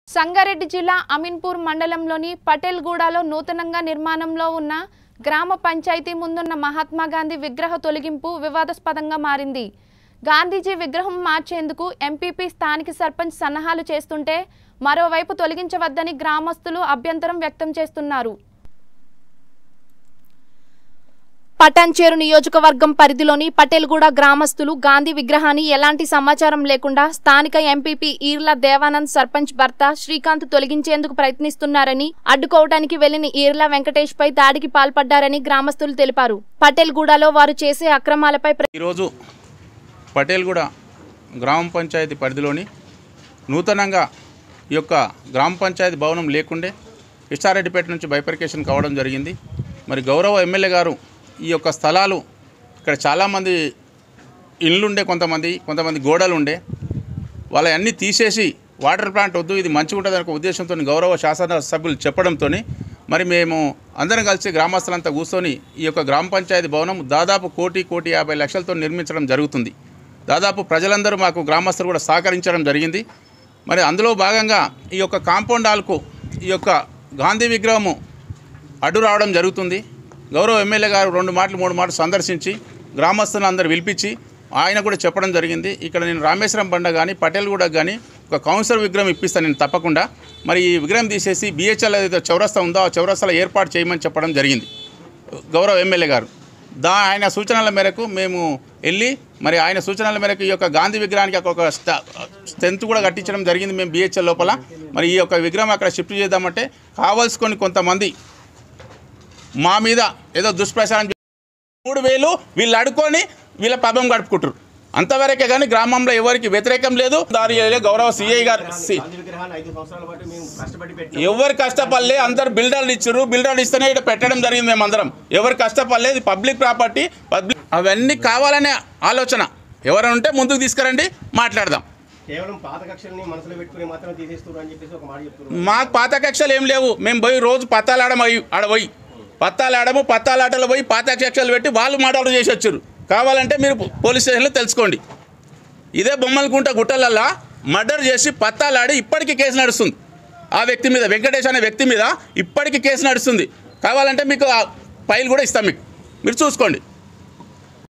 సంగారెడ్డి జిల్లా అమీన్పూర్ మండలంలోని పటేల్గూడలో నూతనంగా నిర్మాణంలో ఉన్న గ్రామ పంచాయతీ ముందున్న మహాత్మా గాంధీ విగ్రహ తొలగింపు వివాదాస్పదంగా మారింది గాంధీజీ విగ్రహం మార్చేందుకు ఎంపీపీ స్థానిక సర్పంచ్ సన్నాహాలు చేస్తుంటే మరోవైపు తొలగించవద్దని గ్రామస్తులు అభ్యంతరం వ్యక్తం చేస్తున్నారు పటాన్చేరు నియోజకవర్గం పరిధిలోని పటేల్గూడ గ్రామస్తులు గాంధీ విగ్రహాన్ని ఎలాంటి సమాచారం లేకుండా స్థానిక ఎంపీపీ ఈర్ల దేవానంద్ సర్పంచ్ భర్త శ్రీకాంత్ తొలగించేందుకు ప్రయత్నిస్తున్నారని అడ్డుకోవడానికి వెళ్లిన ఈర్ల వెంకటేష్ పై దాడికి పాల్పడ్డారని గ్రామస్తులు తెలిపారు పటేల్గూడలో వారు చేసే అక్రమాలపై ప్ర- ఈరోజు పటేల్గూడ గ్రామ పంచాయతీ పరిధిలోని నూతనంగా ఈ యొక్క గ్రామ పంచాయతీ భవనం లేకుండే ఇష్టారెడ్డిపేట నుంచి బైపర్కేషన్ కావడం జరిగింది మరి గౌరవ ఎమ్మెల్యే గారు ఈ యొక్క స్థలాలు ఇక్కడ చాలామంది ఇళ్ళుండే కొంతమంది కొంతమంది గోడలు ఉండే వాళ్ళన్నీ తీసేసి వాటర్ ప్లాంట్ వద్దు ఇది మంచిగా ఉంటుంది అనే ఉద్దేశంతో గౌరవ శాసనసభ్యులు చెప్పడంతో మరి మేము అందరం కలిసి గ్రామస్తులంతా కూర్చొని ఈ యొక్క గ్రామ పంచాయతీ భవనం దాదాపు కోటి కోటి యాభై లక్షలతో నిర్మించడం జరుగుతుంది దాదాపు ప్రజలందరూ మాకు గ్రామస్తులు కూడా సహకరించడం జరిగింది మరి అందులో భాగంగా ఈ యొక్క కాంపౌండ్ హాల్కు ఈ యొక్క గాంధీ విగ్రహము అడ్డు రావడం జరుగుతుంది గౌరవ ఎమ్మెల్యే గారు రెండు మాటలు మూడు మాటలు సందర్శించి గ్రామస్తులను అందరూ పిలిపించి ఆయన కూడా చెప్పడం జరిగింది ఇక్కడ నేను రామేశ్వరం బండ కానీ పటేల్ కూడా కానీ ఒక కౌన్సిలర్ విగ్రహం ఇప్పిస్తాను నేను తప్పకుండా మరి ఈ విగ్రహం తీసేసి బిహెచ్ఎల్ ఏదైతే చౌరస్తా ఉందో ఆ చౌరస్తాలో ఏర్పాటు చేయమని చెప్పడం జరిగింది గౌరవ ఎమ్మెల్యే గారు దా ఆయన సూచనల మేరకు మేము వెళ్ళి మరి ఆయన సూచనల మేరకు ఈ యొక్క గాంధీ విగ్రహానికి ఒక స్ట- స్ట్రెంత్ కూడా కట్టించడం జరిగింది మేము బిహెచ్ఎల్ లోపల మరి ఈ యొక్క విగ్రహం అక్కడ షిఫ్ట్ చేద్దామంటే కావాల్సుకొని కొంతమంది మా మీద ఏదో దుష్ప్రచారం చే- మూడు వేలు వీళ్ళు అడుకొని వీళ్ళ పదం గడుపుకుంటారు అంతవరకే కానీ గ్రామంలో ఎవరికి వ్యతిరేకం లేదు దారి గౌరవ సిఐ గారు సి- గాంధీ విగ్రహాన్ని ఐదు సంవత్సరాల పాటు మేము కష్టపడి పెట్టి ఎవరు కష్టపడలే అందరు బిల్డర్లు ఇచ్చారు బిల్డర్లు ఇస్తేనే ఇక్కడ పెట్టడం జరిగింది మేమందరం ఎవరు కష్టపడలేదు ఇది పబ్లిక్ ప్రాపర్టీ పబ్లిక్ అవన్నీ కావాలనే ఆలోచన ఎవరైనా ఉంటే ముందుకు తీసుకురండి మాట్లాడదాం కేవలం పాత కక్షల్ని మనసులో పెట్టుకుని మాత్రం తీసేస్తున్నారు అని చెప్పేసి ఒక మాట చెప్తున్నారు మాకు పాత కక్షలు ఏం లేవు మేము పోయి రోజు పత్తాలాడము అయి ఆడ పోయి పత్తాలాడము పత్తాలాటలు పోయి పాత కక్షలు పెట్టి వాళ్ళు మాటలు చేసి వచ్చారు కావాలంటే మీరు పోలీస్ స్టేషన్లో తెలుసుకోండి ఇదే బొమ్మలకుంట గుట్టలల్లా మర్డర్ చేసి పత్తాలాడి ఇప్పటికీ కేసు నడుస్తుంది ఆ వ్యక్తి మీద వెంకటేష్ అనే వ్యక్తి మీద ఇప్పటికీ కేసు నడుస్తుంది కావాలంటే మీకు ఆ ఫైల్ కూడా ఇస్తాం మీకు మీరు చూసుకోండి